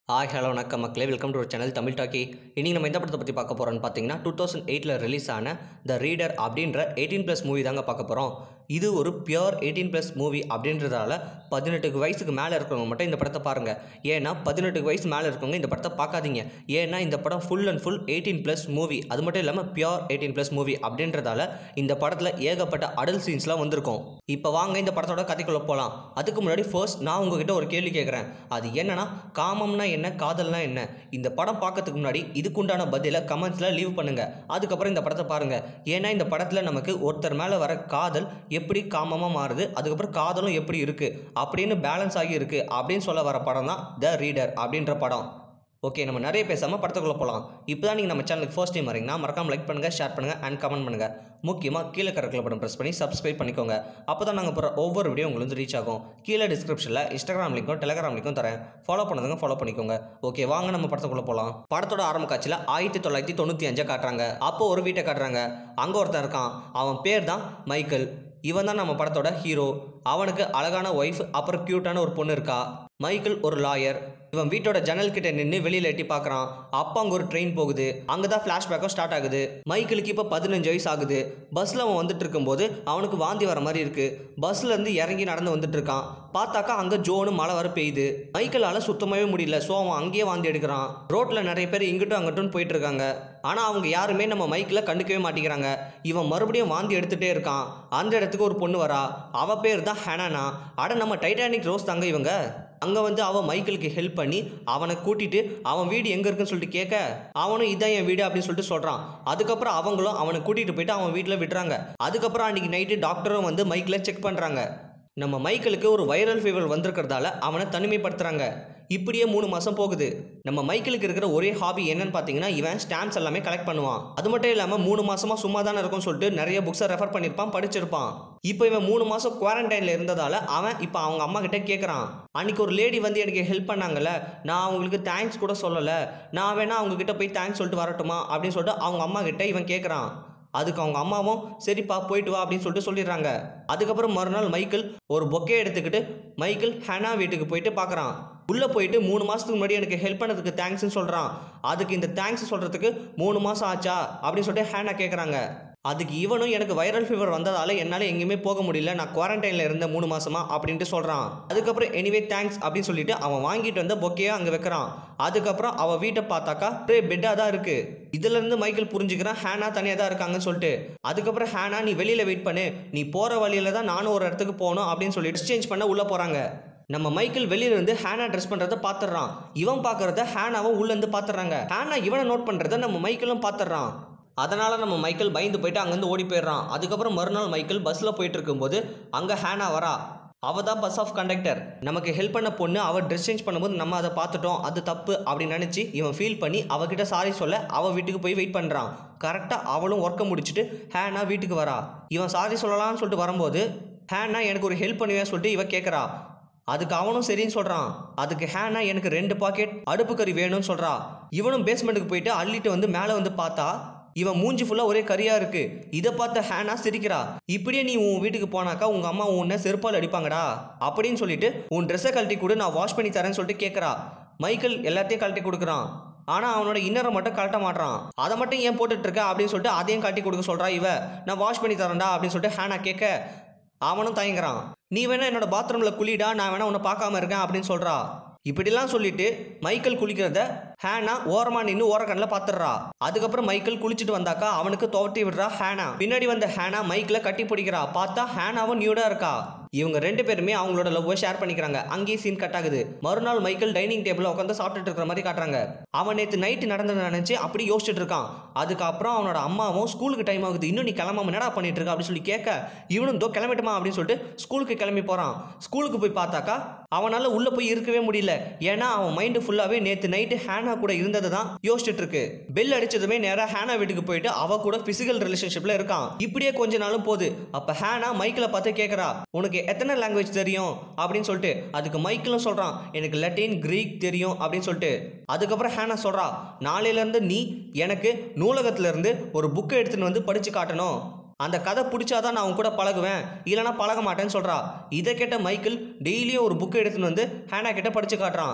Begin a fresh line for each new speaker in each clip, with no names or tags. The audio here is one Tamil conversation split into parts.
ஹாய் ஹலோ வணக்கம் மக்களே welcome to channel Tamil talkie இன்றைக்கி நம்ம எந்த படத்தை பற்றி பார்க்க போகிறோம்னு பார்த்தீங்கன்னா டூ தௌசண்ட் எயிட்டில் ரிலீஸ் ஆன த ரீடர் அப்படின்ற எயிட்டீன் ப்ளஸ் மூவி தாங்க பார்க்க போகிறோம் இது ஒரு பியூர் எயிட்டீன் ப்ளஸ் மூவி அப்படின்றதால பதினெட்டுக்கு வயசுக்கு மேலே இருக்கிறவங்க மட்டும் இந்த படத்தை பாருங்கள் ஏன்னா பதினெட்டுக்கு வயசு மேலே இருக்கவங்க இந்த படத்தை பார்க்காதீங்க ஏன்னா இந்த படம் full and full eighteen plus movie அது மட்டும் இல்லாமல் பியூர் எயிட்டீன் ப்ளஸ் மூவி அப்படின்றதால இந்த படத்தில் ஏகப்பட்ட அடல் சீன்ஸ்லாம் வந்திருக்கும் இப்போ வாங்க இந்த படத்தோட கதைக்குள்ளே போகலாம் அதுக்கு முன்னாடி ஃபர்ஸ்ட் நான் உங்ககிட்ட ஒரு கேள்வி கேட்குறேன் அது என்னன்னா காமம்னா என்ன காதல்னா என்ன இந்த படம் பார்க்கறதுக்கு முன்னாடி இதுக்குண்டான பதிலை கமெண்ட்ஸில் லீவ் பண்ணுங்கள் அதுக்கப்புறம் இந்த படத்தை பாருங்கள் ஏன்னா இந்த படத்தில் நமக்கு ஒருத்தர் மேலே வர காதல் எப்படி காமமாக மாறுது அதுக்கப்புறம் காதலும் எப்படி இருக்குது அப்படின்னு பேலன்ஸ் ஆகி இருக்குது அப்படின்னு சொல்ல வர படம் தான் த ரீடர் அப்படின்ற படம் ஓகே நம்ம நிறைய பேசாமல் படத்துக்குள்ளே போகலாம் இப்போ தான் நீங்கள் நம்ம சேனலுக்கு ஃபர்ஸ்ட் டைம் வரீங்கன்னா மறக்காம லைக் பண்ணுங்கள் ஷேர் பண்ணுங்கள் அண்ட் கமெண்ட் பண்ணுங்கள் முக்கியமாக கீழே கரக்கில் பட்டன் ப்ரெஸ் பண்ணி சப்ஸ்கிரைப் பண்ணிக்கோங்க அப்போ தான் நாங்கள் போகிற ஒவ்வொரு வீடியோ உங்களுக்கு வந்து ரீச் ஆகும் கீழே டிஸ்கிரிப்ஷனில் இன்ஸ்டாகிராம் லிங்க்கும் டெலிகிராம் லிங்க்கும் தரேன் ஃபாலோ பண்ணதுங்க ஃபாலோ பண்ணிக்கோங்க ஓகே வாங்க நம்ம படத்துக்குள்ளே போகலாம் படத்தோட ஆரம்ப காட்சியில் ஆயிரத்தி தொள்ளாயிரத்தி தொண்ணூற்றி அஞ்சை காட்டுறாங்க அப்போ ஒரு வீட்டை காட்டுறாங்க அங்கே ஒருத்தன் இருக்கான் அவன் பேர் தான் மைக்கேல் இவன் தான் நம்ம படத்தோட ஹீரோ அவனுக்கு அழகான ஒய்ஃப் அப்புறம் க்யூட்டான ஒரு பொண்ணு இருக்கா மைக்கேல் ஒரு லாயர் இவன் வீட்டோட ஜன்னல் கிட்ட நின்று வெளியில எட்டி பார்க்கறான் அப்போ அங்கே ஒரு ட்ரெயின் போகுது அங்கே தான் ஃப்ளாஷ்பேக்கும் ஸ்டார்ட் ஆகுது மைக்கேலுக்கு இப்போ பதினஞ்சு வயசு ஆகுது பஸ்ஸில் அவன் வந்துட்டு இருக்கும்போது அவனுக்கு வாந்தி வர மாதிரி இருக்கு பஸ்ல இருந்து இறங்கி நடந்து வந்துட்டு இருக்கான் பார்த்தாக்கா அங்கே ஜோனு மழை வர பெய்யுது மைக்கேலால சுத்தமாகவே முடியல ஸோ அவன் அங்கேயே வாந்தி எடுக்கிறான் ரோட்டில் நிறைய பேர் இங்கிட்டும் அங்கிட்டும் போயிட்டு இருக்காங்க ஆனால் அவங்க யாருமே நம்ம மைக்கில் கண்டுக்கவே மாட்டேங்கிறாங்க இவன் மறுபடியும் வாந்தி எடுத்துகிட்டே இருக்கான் அந்த இடத்துக்கு ஒரு பொண்ணு வரா அவ பேர் தான் ஹெனானா அட நம்ம டைட்டானிக் ரோஸ் தாங்க இவங்க அங்கே வந்து அவன் மைக்கேலுக்கு ஹெல்ப் பண்ணி அவனை கூட்டிட்டு அவன் வீடு எங்கே இருக்குன்னு சொல்லிட்டு கேட்க அவனும் இதான் என் வீடு அப்படின்னு சொல்லிட்டு சொல்கிறான் அதுக்கப்புறம் அவங்களும் அவனை கூட்டிகிட்டு போயிட்டு அவன் வீட்டில் விடுறாங்க அதுக்கப்புறம் அன்றைக்கி நைட்டு டாக்டரும் வந்து மைக்கில் செக் பண்ணுறாங்க நம்ம மைக்கேலுக்கு ஒரு வைரல் ஃபீவர் வந்திருக்கிறதால அவனை தனிமைப்படுத்துகிறாங்க இப்படியே மூணு மாதம் போகுது நம்ம மைக்கேலுக்கு இருக்கிற ஒரே ஹாபி என்னன்னு பார்த்தீங்கன்னா இவன் ஸ்டாம்ப்ஸ் எல்லாமே கலெக்ட் பண்ணுவான் அது மட்டும் இல்லாமல் மூணு மாசமா சும்மா தானே இருக்கும்னு சொல்லிட்டு நிறைய புக்ஸை ரெஃபர் பண்ணியிருப்பான் படிச்சிருப்பான் இப்போ இவன் மூணு மாதம் குவாரண்டைனில் இருந்ததால அவன் இப்போ அவங்க அம்மா கிட்ட கேட்குறான் அன்னைக்கு ஒரு லேடி வந்து எனக்கு ஹெல்ப் பண்ணாங்கல்ல நான் அவங்களுக்கு தேங்க்ஸ் கூட சொல்லலை நான் வேணா அவங்க கிட்ட போய் தேங்க்ஸ் சொல்லிட்டு வரட்டுமா அப்படின்னு சொல்லிட்டு அவங்க அம்மா கிட்ட இவன் கேட்குறான் அதுக்கு அவங்க அம்மாவும் சரிப்பா போயிட்டு வா அப்படின்னு சொல்லிட்டு சொல்லிடுறாங்க அதுக்கப்புறம் மறுநாள் மைக்கேல் ஒரு பொக்கே எடுத்துக்கிட்டு மைக்கேல் ஹேனா வீட்டுக்கு போயிட்டு பார்க்குறான் உள்ளே போயிட்டு மூணு மாதத்துக்கு முன்னாடி எனக்கு ஹெல்ப் பண்ணதுக்கு தேங்க்ஸ்னு சொல்கிறான் அதுக்கு இந்த தேங்க்ஸ் சொல்கிறதுக்கு மூணு மாதம் ஆச்சா அப்படின்னு சொல்லிட்டு ஹேனா கேட்குறாங்க அதுக்கு இவனும் எனக்கு வைரல் ஃபீவர் வந்ததால என்னால் எங்கேயுமே போக முடியல நான் குவாரண்டைனில் இருந்த மூணு மாசமா அப்படின்ட்டு சொல்கிறான் அதுக்கப்புறம் எனிவே தேங்க்ஸ் அப்படின்னு சொல்லிட்டு அவன் வாங்கிட்டு வந்த பொக்கையை அங்கே வைக்கிறான் அதுக்கப்புறம் அவள் வீட்டை பார்த்தாக்கா ஒரே பெட்டாக தான் இருக்கு இதுல இருந்து மைக்கேல் புரிஞ்சுக்கிறான் ஹேனா தனியாக தான் இருக்காங்கன்னு சொல்லிட்டு அதுக்கப்புறம் ஹேனா நீ வெளியில் வெயிட் பண்ணு நீ போகிற வழியில தான் நானும் ஒரு இடத்துக்கு போகணும் அப்படின்னு சொல்லி எக்ஸ்சேஞ்ச் பண்ண உள்ளே போகிறாங்க நம்ம மைக்கேல் வெளியில இருந்து ஹேனா ட்ரெஸ் பண்றத பாத்துறான் இவன் பார்க்கறத ஹேனாவும் உள்ள இருந்து பாத்துறாங்க ஹேனா இவனை நோட் பண்றத நம்ம மைக்கேலும் பாத்துறான் அதனால நம்ம மைக்கேல் பயந்து போயிட்டு அங்கேருந்து ஓடி போயிடுறான் அதுக்கப்புறம் மறுநாள் மைக்கேல் பஸ்ஸில் போயிட்டு இருக்கும்போது அங்கே ஹேனா வரா அவ தான் பஸ் ஆஃப் கண்டக்டர் நமக்கு ஹெல்ப் பண்ண பொண்ணு அவள் ட்ரெஸ் சேஞ்ச் பண்ணும்போது நம்ம அதை பார்த்துட்டோம் அது தப்பு அப்படின்னு நினச்சி இவன் ஃபீல் பண்ணி அவகிட்ட சாரி சொல்ல அவள் வீட்டுக்கு போய் வெயிட் பண்ணுறான் கரெக்டாக அவளும் ஒர்க்கை முடிச்சுட்டு ஹேனா வீட்டுக்கு வரா இவன் சாரி சொல்லலாம்னு சொல்லிட்டு வரும்போது ஹேனா எனக்கு ஒரு ஹெல்ப் பண்ணுவேன் சொல்லிட்டு இவ கேட்குறா அதுக்கு அவனும் சரின்னு சொல்கிறான் அதுக்கு ஹேனா எனக்கு ரெண்டு பாக்கெட் அடுப்பு கறி வேணும்னு சொல்கிறா இவனும் பேஸ்மெண்ட்டுக்கு போயிட்டு அள்ளிட்டு வந்து மேலே வந்து பார்த்தா இவன் மூஞ்சி ஃபுல்லாக ஒரே கரியாக இருக்கு இதை பார்த்த ஹேனா சிரிக்கிறா இப்படியே நீ உன் வீட்டுக்கு போனாக்கா உங்கள் அம்மா உன்னை செருப்பால் அடிப்பாங்கடா அப்படின்னு சொல்லிட்டு உன் ட்ரெஸ்ஸை கழட்டி கொடு நான் வாஷ் பண்ணி தரேன்னு சொல்லிட்டு கேட்குறா மைக்கேல் எல்லாத்தையும் கழட்டி கொடுக்குறான் ஆனால் அவனோட இன்னரை மட்டும் கழட்ட மாட்டான் அதை மட்டும் ஏன் போட்டுட்டு இருக்க அப்படின்னு சொல்லிட்டு அதையும் கழட்டி கொடுக்க சொல்கிறா இவ நான் வாஷ் பண்ணி தரேன்டா அப்படின்னு சொல்லிட்டு ஹேனா கேட்க அவனும் தயங்குறான் நீ வேணா என்னோட பாத்ரூமில் குளிடா நான் வேணா உன்னை பார்க்காம இருக்கேன் அப்படின்னு சொல்கிறா இப்படிலாம் சொல்லிட்டு மைக்கேல் குளிக்கிறத ஹேனா ஓரமா நின்று ஓரக்கண்ணில் பார்த்துடுறா அதுக்கப்புறம் மைக்கேல் குளிச்சுட்டு வந்தாக்கா அவனுக்கு துவட்டி விடுறா ஹேனா பின்னாடி வந்த ஹேனா மைக்கில் கட்டி பிடிக்கிறா பார்த்தா ஹேனாவும் நியூடா இருக்கா இவங்க ரெண்டு பேருமே அவங்களோட லவ்வை ஷேர் பண்ணிக்கிறாங்க அங்கேயே சீன் கட் ஆகுது மறுநாள் மைக்கேல் டைனிங் டேபிளில் உட்காந்து சாப்பிட்டுட்டு இருக்கிற மாதிரி காட்டுறாங்க அவன் நேற்று நைட்டு நடந்ததை நினச்சி அப்படி யோசிச்சுட்டு இருக்கான் அதுக்கப்புறம் அவனோட அம்மாவும் ஸ்கூலுக்கு டைம் ஆகுது இன்னும் நீ கிளம்பாம என்னடா பண்ணிட்டு இருக்க அப்படின்னு சொல்லி கேட்க இவனும் தோ கிளம்பிட்டுமா அப்படின்னு சொல்லிட்டு ஸ்கூலுக்கு கிளம்பி போகிறான் ஸ்கூலுக்கு போய் பார்த்தாக்கா அவனால் உள்ளே போய் இருக்கவே முடியல ஏன்னா அவன் மைண்டு ஃபுல்லாகவே நேற்று நைட்டு ஹேனா கூட இருந்ததை தான் யோசிச்சுட்டு இருக்கு பெல் அடிச்சதுமே நேராக ஹேனா வீட்டுக்கு போயிட்டு அவ கூட ஃபிசிக்கல் ரிலேஷன்ஷிப்பில் இருக்கான் இப்படியே கொஞ்ச நாளும் போகுது அப்போ ஹேனா மைக்கில் பார்த்து கேட்குறா உனக்கு எத்தனை லாங்குவேஜ் தெரியும் அப்படின்னு சொல்லிட்டு அதுக்கு மைக்கிலும் சொல்கிறான் எனக்கு லட்டின் கிரீக் தெரியும் அப்படின்னு சொல்லிட்டு அதுக்கப்புறம் ஹேனா சொல்கிறா நாளையிலேருந்து நீ எனக்கு நூலகத்திலேருந்து ஒரு புக்கை எடுத்துன்னு வந்து படித்து காட்டணும் அந்த கதை பிடிச்சாதான் நான் உன் கூட பழகுவேன் இல்லைனா பழக மாட்டேன்னு சொல்கிறா இதை கேட்ட மைக்கேல் டெய்லியும் ஒரு புக்கை எடுத்துன்னு வந்து ஹேனா கிட்ட படித்து காட்டுறான்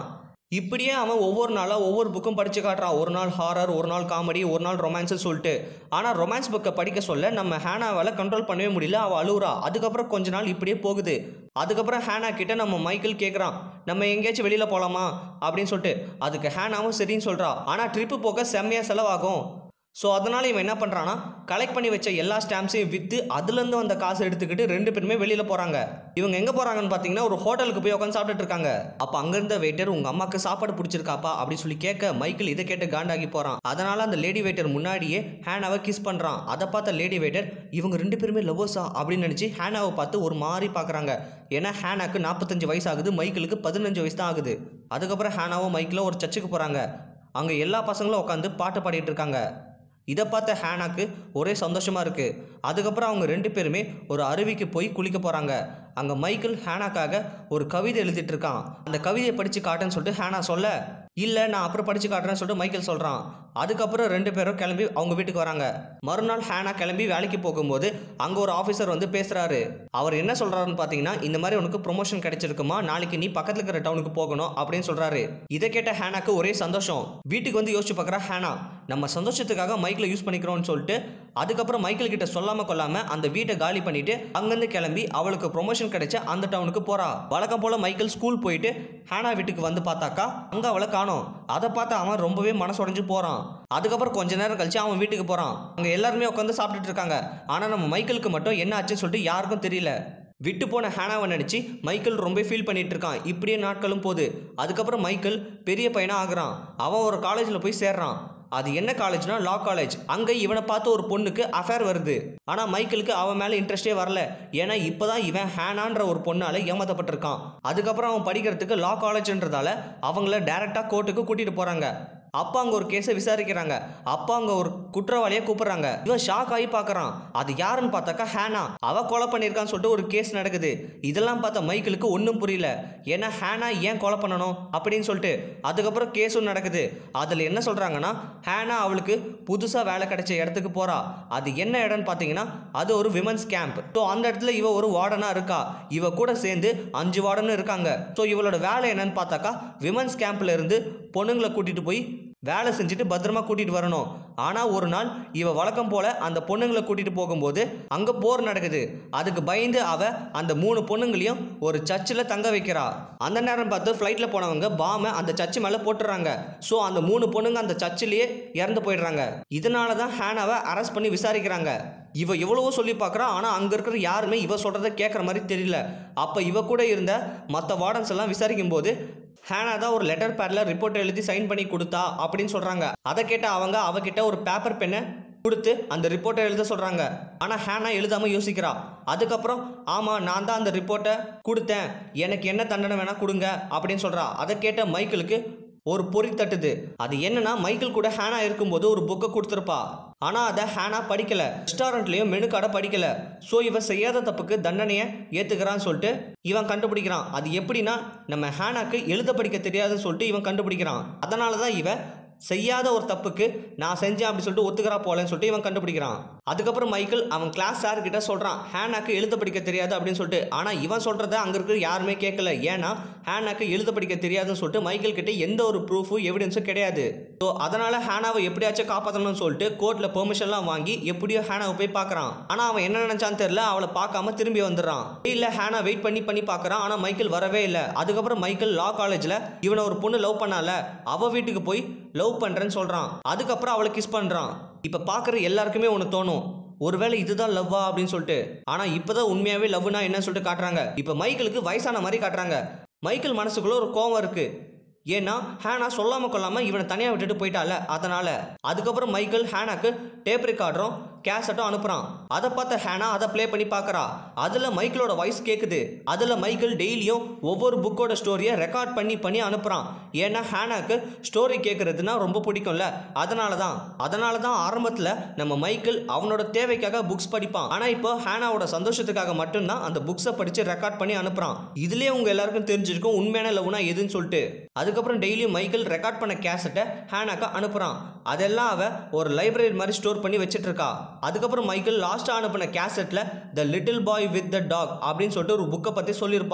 இப்படியே அவன் ஒவ்வொரு நாளாக ஒவ்வொரு புக்கும் படித்து காட்டுறான் ஒரு நாள் ஹாரர் ஒரு நாள் காமெடி ஒரு நாள் ரொமான்ஸு சொல்லிட்டு ஆனால் ரொமான்ஸ் புக்கை படிக்க சொல்ல நம்ம ஹேனாவால் கண்ட்ரோல் பண்ணவே முடியல அவள் அழுகுறா அதுக்கப்புறம் கொஞ்ச நாள் இப்படியே போகுது அதுக்கப்புறம் ஹேனா கிட்ட நம்ம மைக்கேல் கேட்குறான் நம்ம எங்கேயாச்சும் வெளியில் போகலாமா அப்படின்னு சொல்லிட்டு அதுக்கு ஹேனாவும் சரின்னு சொல்கிறா ஆனால் ட்ரிப்பு போக செம்மையாக செலவாகும் ஸோ அதனால் இவன் என்ன பண்ணுறான்னா கலெக்ட் பண்ணி வச்ச எல்லா ஸ்டாம்ப்ஸையும் விற்று அதுலேருந்து வந்த காசு எடுத்துக்கிட்டு ரெண்டு பேருமே வெளியில் போகிறாங்க இவங்க எங்கே போகிறாங்கன்னு பார்த்தீங்கன்னா ஒரு ஹோட்டலுக்கு போய் உட்காந்து சாப்பிட்டுட்டு இருக்காங்க அப்போ அங்கேருந்த வெயிட்டர் உங்கள் அம்மாவுக்கு சாப்பாடு பிடிச்சிருக்காப்பா அப்படின்னு சொல்லி கேட்க மைக்கேல் இதை கேட்டு காண்டாகி போகிறான் அதனால் அந்த லேடி வெயிட்டர் முன்னாடியே ஹேனாவை கிஸ் பண்ணுறான் அதை பார்த்த லேடி வெயிட்டர் இவங்க ரெண்டு பேருமே லவ்வர்ஸா அப்படின்னு நினச்சி ஹேனாவை பார்த்து ஒரு மாதிரி பார்க்குறாங்க ஏன்னா ஹேனாக்கு நாற்பத்தஞ்சு வயசு ஆகுது மைக்கிளுக்கு பதினஞ்சு வயசு தான் ஆகுது அதுக்கப்புறம் ஹேனாவும் மைக்கிலும் ஒரு சர்ச்சுக்கு போகிறாங்க அங்கே எல்லா பசங்களும் உட்காந்து பாட்டு பாடிட்டு இருக்காங்க இதை பார்த்த ஹேனாக்கு ஒரே சந்தோஷமாக இருக்குது அதுக்கப்புறம் அவங்க ரெண்டு பேருமே ஒரு அருவிக்கு போய் குளிக்க போகிறாங்க அங்கே மைக்கேல் ஹேனாக்காக ஒரு கவிதை எழுதிட்டு இருக்கான் அந்த கவிதையை படித்து காட்டுன்னு சொல்லிட்டு ஹேனா சொல்ல இல்லை நான் அப்புறம் படித்து காட்டுறேன்னு சொல்லிட்டு மைக்கேல் சொல்கிறான் அதுக்கப்புறம் ரெண்டு பேரும் கிளம்பி அவங்க வீட்டுக்கு வராங்க மறுநாள் ஹேனா கிளம்பி வேலைக்கு போகும்போது அங்கே ஒரு ஆஃபீஸர் வந்து பேசுகிறாரு அவர் என்ன சொல்கிறாருன்னு பார்த்தீங்கன்னா இந்த மாதிரி உனக்கு ப்ரொமோஷன் கிடைச்சிருக்குமா நாளைக்கு நீ பக்கத்தில் இருக்கிற டவுனுக்கு போகணும் அப்படின்னு சொல்கிறாரு இதை கேட்ட ஹேனாக்கு ஒரே சந்தோஷம் வீட்டுக்கு வந்து யோசிச்சு பார்க்குறா ஹேனா நம்ம சந்தோஷத்துக்காக மைக்கில் யூஸ் பண்ணிக்கிறோம்னு சொல்லிட்டு அதுக்கப்புறம் மைக்கேல் கிட்ட சொல்லாமல் கொள்ளாமல் அந்த வீட்டை காலி பண்ணிட்டு அங்கேருந்து கிளம்பி அவளுக்கு ப்ரொமோஷன் கிடைச்ச அந்த டவுனுக்கு போறா வழக்கம் போல மைக்கேல் ஸ்கூல் போயிட்டு ஹேனா வீட்டுக்கு வந்து பார்த்தாக்கா அங்கே அவளை காணோம் அதை பார்த்து அவன் ரொம்பவே மனசுடைஞ்சு போகிறான் அதுக்கப்புறம் கொஞ்ச நேரம் கழிச்சு அவன் வீட்டுக்கு போகிறான் அங்கே எல்லாருமே உட்காந்து சாப்பிட்டுட்டு இருக்காங்க ஆனால் நம்ம மைக்கேலுக்கு மட்டும் என்ன ஆச்சுன்னு சொல்லிட்டு யாருக்கும் தெரியல விட்டு போன ஹேனாவை நினச்சி மைக்கேல் ரொம்ப ஃபீல் பண்ணிட்டு இருக்கான் இப்படியே நாட்களும் போகுது அதுக்கப்புறம் மைக்கேல் பெரிய பையனாக ஆகுறான் அவன் ஒரு காலேஜில் போய் சேர்றான் அது என்ன காலேஜ்னா லா காலேஜ் அங்கே இவனை பார்த்து ஒரு பொண்ணுக்கு அஃபேர் வருது ஆனால் மைக்கேலுக்கு அவன் மேலே இன்ட்ரெஸ்டே வரல ஏன்னா இப்போதான் இவன் ஹேனான்ற ஒரு பொண்ணால் ஏமாத்தப்பட்டிருக்கான் அதுக்கப்புறம் அவன் படிக்கிறதுக்கு லா காலேஜ்ன்றதால அவங்கள டைரெக்டாக கோர்ட்டுக்கு கூட்டிகிட்டு போகிறாங்க அப்பா அங்கே ஒரு கேஸை விசாரிக்கிறாங்க அப்பா அங்கே ஒரு குற்றவாளியை கூப்பிடுறாங்க இவன் ஷாக் ஆகி பார்க்கறான் அது யாருன்னு பார்த்தாக்கா ஹேனா அவ கொலை பண்ணியிருக்கான்னு சொல்லிட்டு ஒரு கேஸ் நடக்குது இதெல்லாம் பார்த்த மைக்கேலுக்கு ஒன்றும் புரியல ஏன்னா ஹேனா ஏன் கொலை பண்ணணும் அப்படின்னு சொல்லிட்டு அதுக்கப்புறம் கேஸும் நடக்குது அதில் என்ன சொல்கிறாங்கன்னா ஹேனா அவளுக்கு புதுசாக வேலை கிடைச்ச இடத்துக்கு போகிறா அது என்ன இடம்னு பார்த்தீங்கன்னா அது ஒரு விமன்ஸ் கேம்ப் ஸோ அந்த இடத்துல இவ ஒரு வார்டனாக இருக்கா இவ கூட சேர்ந்து அஞ்சு வார்டனும் இருக்காங்க ஸோ இவளோட வேலை என்னன்னு பார்த்தாக்கா விமன்ஸ் கேம்ப்ல இருந்து பொண்ணுங்களை கூட்டிகிட்டு போய் வேலை செஞ்சுட்டு பத்திரமா கூட்டிகிட்டு வரணும் ஆனால் ஒரு நாள் இவ வழக்கம் போல் அந்த பொண்ணுங்களை கூட்டிகிட்டு போகும்போது அங்கே போர் நடக்குது அதுக்கு பயந்து அவ அந்த மூணு பொண்ணுங்களையும் ஒரு சர்ச்சில் தங்க வைக்கிறா அந்த நேரம் பார்த்து ஃப்ளைட்டில் போனவங்க பாமை அந்த சர்ச்சு மேலே போட்டுறாங்க ஸோ அந்த மூணு பொண்ணுங்க அந்த சர்ச்சிலேயே இறந்து போயிடுறாங்க இதனால தான் ஹேனாவை அரெஸ்ட் பண்ணி விசாரிக்கிறாங்க இவ எவ்வளவோ சொல்லி பார்க்குறா ஆனால் அங்கே இருக்கிற யாருமே இவ சொல்கிறத கேட்குற மாதிரி தெரியல அப்போ இவ கூட இருந்த மற்ற வார்டன்ஸ் எல்லாம் விசாரிக்கும் போது ஹேனா தான் ஒரு லெட்டர் பேரில் ரிப்போர்ட் எழுதி சைன் பண்ணி கொடுத்தா அப்படின்னு சொல்கிறாங்க அதை கேட்ட அவங்க அவகிட்ட ஒரு பேப்பர் பெண்ணை கொடுத்து அந்த ரிப்போர்ட்டை எழுத சொல்கிறாங்க ஆனால் ஹேனா எழுதாமல் யோசிக்கிறா அதுக்கப்புறம் ஆமாம் நான் தான் அந்த ரிப்போர்ட்டை கொடுத்தேன் எனக்கு என்ன தண்டனை வேணால் கொடுங்க அப்படின்னு சொல்கிறா அதை கேட்ட மைக்கேலுக்கு ஒரு பொறி தட்டுது அது என்னன்னா மைக்கேல் கூட ஹேனா இருக்கும்போது ஒரு புக்கை கொடுத்துருப்பா ஆனால் அதை ஹேனா படிக்கல ரெஸ்டாரண்ட்லேயும் மெனு கார்டை படிக்கல ஸோ இவன் செய்யாத தப்புக்கு தண்டனையை ஏற்றுக்கிறான்னு சொல்லிட்டு இவன் கண்டுபிடிக்கிறான் அது எப்படின்னா நம்ம ஹேனாக்கு எழுத படிக்க தெரியாதுன்னு சொல்லிட்டு இவன் கண்டுபிடிக்கிறான் அதனால தான் இவன் செய்யாத ஒரு தப்புக்கு நான் செஞ்சேன் அப்படி சொல்லிட்டு ஒத்துக்கிறா போலன்னு சொல்லிட்டு இவன் கண்டுபிடிக்கிறான் அதுக்கப்புறம் மைக்கேல் அவன் கிளாஸ் சார் கிட்ட சொல்கிறான் ஹேனாக்கு எழுத படிக்க தெரியாது அப்படின்னு சொல்லிட்டு ஆனால் இவன் சொல்கிறத அங்கே இருக்கிற யாருமே கேட்கல ஏன்னா ஹேனாக்கு எழுத படிக்க தெரியாதுன்னு சொல்லிட்டு மைக்கேல் கிட்ட எந்த ஒரு ப்ரூஃபும் எவிடன்ஸும் கிடையாது ஸோ அதனால் ஹேனாவை எப்படியாச்சும் காப்பாற்றணும்னு சொல்லிட்டு கோர்ட்டில் பெர்மிஷன்லாம் வாங்கி எப்படியோ ஹேனாவை போய் பார்க்குறான் ஆனால் அவன் என்ன நினச்சான்னு தெரியல அவளை பார்க்காம திரும்பி வந்துடுறான் இல்லை ஹேனா வெயிட் பண்ணி பண்ணி பார்க்குறான் ஆனால் மைக்கேல் வரவே இல்லை அதுக்கப்புறம் மைக்கேல் லா காலேஜில் இவனை ஒரு பொண்ணு லவ் பண்ணால அவ வீட்டுக்கு போய் லவ் பண்ணுறேன்னு சொல்கிறான் அதுக்கப்புறம் அவளை கிஸ் பண்ணுறான் இப்போ பார்க்குற எல்லாருக்குமே ஒன்று தோணும் ஒருவேளை இதுதான் லவ்வா அப்படின்னு சொல்லிட்டு ஆனால் இப்போதான் உண்மையாகவே லவ்னா என்னன்னு சொல்லிட்டு காட்டுறாங்க இப்போ மைக்கேலுக்கு வயசான மாதிரி காட்டுறாங்க மைக்கேல் மனசுக்குள்ள ஒரு கோவம் இருக்கு ஏன்னா ஹேனா சொல்லாமல் கொள்ளாமல் இவனை தனியாக விட்டுட்டு போயிட்டால அதனால் அதுக்கப்புறம் மைக்கேல் ஹேனாக்கு டேப் ரெக்கார்டரும் கேசட்டும் அனுப்புகிறான் அதை பார்த்த ஹேனா அதை ப்ளே பண்ணி பார்க்குறா அதில் மைக்கேலோட வாய்ஸ் கேட்குது அதில் மைக்கேல் டெய்லியும் ஒவ்வொரு புக்கோட ஸ்டோரியை ரெக்கார்ட் பண்ணி பண்ணி அனுப்புகிறான் ஏன்னா ஹேனாக்கு ஸ்டோரி கேட்குறதுனா ரொம்ப பிடிக்கும்ல அதனால தான் அதனால தான் ஆரம்பத்தில் நம்ம மைக்கேல் அவனோட தேவைக்காக புக்ஸ் படிப்பான் ஆனால் இப்போ ஹேனாவோட சந்தோஷத்துக்காக மட்டும்தான் அந்த புக்ஸை படித்து ரெக்கார்ட் பண்ணி அனுப்புகிறான் இதுலேயே உங்கள் எல்லாருக்கும் தெரிஞ்சிருக்கும் உண்மையான லவ்னா எதுன்னு சொல்லிட்டு அதுக்கப்புறம் டெய்லியும் மைக்கேல் ரெக்கார்ட் பண்ண கேசட்டை ஹேனாக்கு அனுப்புகிறான் அதெல்லாம் அவ ஒரு லைப்ரரி மாதிரி ஸ்டோர் பண்ணி வச்சிட்டு இருக்கா அதுக்கப்புறம் மைக்கேல் லாஸ்ட்டாக அனுப்பின கேசட்டில் the little boy with the dog அப்படின்னு சொல்லிட்டு ஒரு புக்கை பற்றி சொல்லியிருப்பான்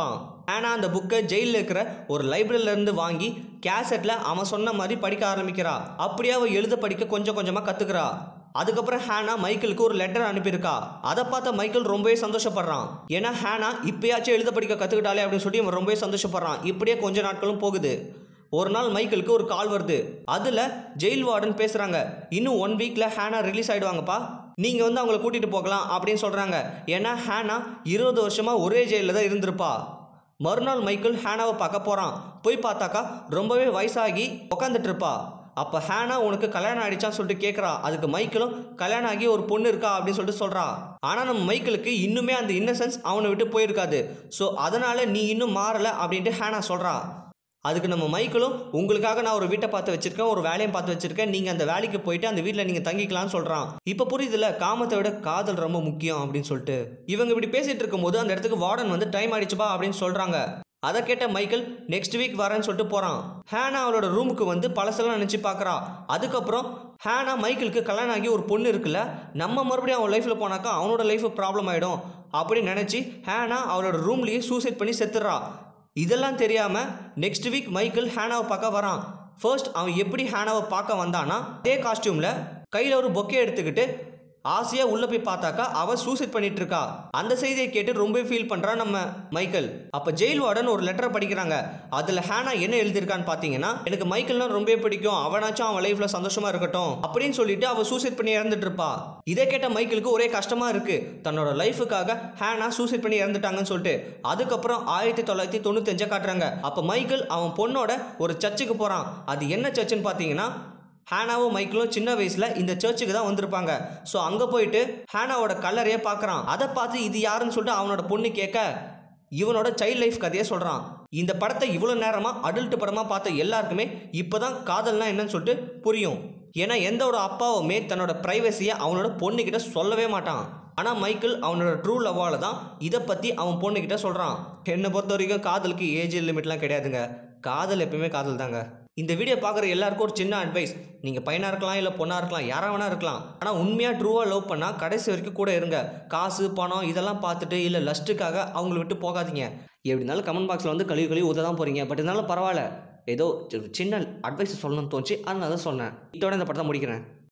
ஹேனா அந்த புக்கை ஜெயிலில் இருக்கிற ஒரு லைப்ரரியில இருந்து வாங்கி கேசட்டில் அவன் சொன்ன மாதிரி படிக்க ஆரம்பிக்கிறா அப்படியே அவள் எழுத படிக்க கொஞ்சம் கொஞ்சமாக கற்றுக்கிறா அதுக்கப்புறம் ஹேனா மைக்கேலுக்கு ஒரு லெட்டர் அனுப்பியிருக்கா அதை பார்த்த மைக்கேல் ரொம்பவே சந்தோஷப்படுறான் ஏன்னா ஹேனா இப்பயாச்சும் எழுத படிக்க கற்றுக்கிட்டாலே அப்படின்னு சொல்லி அவன் ரொம்பவே சந்தோஷப்படுறான் இப்படியே கொஞ்ச நாட்களும் போகுது ஒரு நாள் மைக்கேலுக்கு ஒரு கால் வருது அதில் ஜெயில் வார்டன் பேசுகிறாங்க இன்னும் ஒன் வீக்கில் ஹேனா ரிலீஸ் ஆகிடுவாங்கப்பா நீங்கள் வந்து அவங்கள கூட்டிகிட்டு போகலாம் அப்படின்னு சொல்கிறாங்க ஏன்னா ஹேனா இருபது வருஷமாக ஒரே ஜெயிலில் தான் இருந்திருப்பா மறுநாள் மைக்கேல் ஹேனாவை பார்க்க போகிறான் போய் பார்த்தாக்கா ரொம்பவே வயசாகி உக்காந்துட்டு இருப்பா அப்போ ஹேனா உனக்கு கல்யாணம் ஆயிடுச்சான்னு சொல்லிட்டு கேட்குறா அதுக்கு மைக்கேலும் கல்யாணம் ஆகி ஒரு பொண்ணு இருக்கா அப்படின்னு சொல்லிட்டு சொல்கிறா ஆனால் நம்ம மைக்கேலுக்கு இன்னுமே அந்த இன்னசென்ஸ் அவனை விட்டு போயிருக்காது ஸோ அதனால் நீ இன்னும் மாறலை அப்படின்ட்டு ஹேனா சொல்கிறா அதுக்கு நம்ம மைக்கிளும் உங்களுக்காக நான் ஒரு வீட்டை பார்த்து வச்சிருக்கேன் ஒரு வேலையும் பார்த்து வச்சிருக்கேன் நீங்கள் அந்த வேலைக்கு போயிட்டு அந்த வீட்டில் நீங்கள் தங்கிக்கலாம்னு சொல்கிறான் இப்போ புரியுதுல காமத்தை விட காதல் ரொம்ப முக்கியம் அப்படின்னு சொல்லிட்டு இவங்க இப்படி பேசிட்டு இருக்கும்போது அந்த இடத்துக்கு வார்டன் வந்து டைம் ஆயிடுச்சுப்பா அப்படின்னு சொல்கிறாங்க அதை கேட்ட மைக்கேல் நெக்ஸ்ட் வீக் வரேன்னு சொல்லிட்டு போகிறான் ஹேனா அவளோட ரூமுக்கு வந்து பழசெல்லாம் நினச்சி பார்க்குறா அதுக்கப்புறம் ஹேனா மைக்கேலுக்கு கல்யாணம் ஆகி ஒரு பொண்ணு இருக்குல்ல நம்ம மறுபடியும் அவன் லைஃப்பில் போனாக்கா அவனோட லைஃப் ப்ராப்ளம் ஆகிடும் அப்படின்னு நினச்சி ஹேனா அவளோட ரூம்லேயே சூசைட் பண்ணி செத்துடுறா இதெல்லாம் தெரியாமல் நெக்ஸ்ட் வீக் மைக்கேல் ஹேனாவை பார்க்க வரான் ஃபர்ஸ்ட் அவன் எப்படி ஹேனாவை பார்க்க வந்தானா அதே காஸ்டியூமில் கையில் ஒரு பொக்கே எடுத்துக்கிட்டு ஆசையாக உள்ளே போய் பார்த்தாக்கா அவள் சூசைட் பண்ணிட்டு இருக்கா அந்த செய்தியை கேட்டு ரொம்ப ஃபீல் பண்ணுறான் நம்ம மைக்கேல் அப்போ ஜெயில் வார்டன் ஒரு லெட்டரை படிக்கிறாங்க அதில் ஹேனா என்ன எழுதியிருக்கான்னு பார்த்தீங்கன்னா எனக்கு மைக்கேல்னா ரொம்ப பிடிக்கும் அவனாச்சும் அவன் லைஃப்பில் சந்தோஷமாக இருக்கட்டும் அப்படின்னு சொல்லிட்டு அவள் சூசைட் பண்ணி இறந்துட்டு இருப்பா இதை கேட்ட மைக்கேலுக்கு ஒரே கஷ்டமாக இருக்குது தன்னோட லைஃபுக்காக ஹேனா சூசைட் பண்ணி இறந்துட்டாங்கன்னு சொல்லிட்டு அதுக்கப்புறம் ஆயிரத்தி தொள்ளாயிரத்தி தொண்ணூத்தஞ்சை காட்டுறாங்க அப்போ மைக்கேல் அவன் பொண்ணோட ஒரு சர்ச்சுக்கு போகிறான் அது என்ன சர்ச்சுன்னு பார்த்தீங்கன்னா ஹேனாவும் மைக்கிளும் சின்ன வயசில் இந்த சர்ச்சுக்கு தான் வந்திருப்பாங்க ஸோ அங்கே போயிட்டு ஹேனாவோட கல்லறையே பார்க்குறான் அதை பார்த்து இது யாருன்னு சொல்லிட்டு அவனோட பொண்ணு கேட்க இவனோட சைல்ட் லைஃப் கதையை சொல்கிறான் இந்த படத்தை இவ்வளோ நேரமாக அடல்ட் படமாக பார்த்த எல்லாருக்குமே இப்போ தான் காதல்னா என்னன்னு சொல்லிட்டு புரியும் ஏன்னா எந்த ஒரு அப்பாவுமே தன்னோட ப்ரைவசியை அவனோட பொண்ணுக்கிட்ட சொல்லவே மாட்டான் ஆனால் மைக்கேல் அவனோட ட்ரூ லவ்வால் தான் இதை பற்றி அவன் பொண்ணுக்கிட்ட சொல்கிறான் என்னை பொறுத்த வரைக்கும் காதலுக்கு ஏஜ் லிமிட்லாம் கிடையாதுங்க காதல் எப்பயுமே காதல் தாங்க இந்த வீடியோ பார்க்குற எல்லாருக்கும் ஒரு சின்ன அட்வைஸ் நீங்கள் பையனாக இருக்கலாம் இல்லை பொண்ணாக இருக்கலாம் யாராக வேணா இருக்கலாம் ஆனால் உண்மையாக ட்ரூவாக லவ் பண்ணால் கடைசி வரைக்கும் கூட இருங்க காசு பணம் இதெல்லாம் பார்த்துட்டு இல்லை லஸ்ட்டுக்காக அவங்கள விட்டு போகாதீங்க எப்படி இருந்தாலும் கமெண்ட் பாக்ஸில் வந்து கழுவி கழுவி ஊத தான் போகிறீங்க பட் இருந்தாலும் பரவாயில்ல ஏதோ சின்ன அட்வைஸ் சொல்லணும்னு தோணுச்சு அதனால தான் சொன்னேன் இதோட இந்த படத்தை முடிக்கிறேன்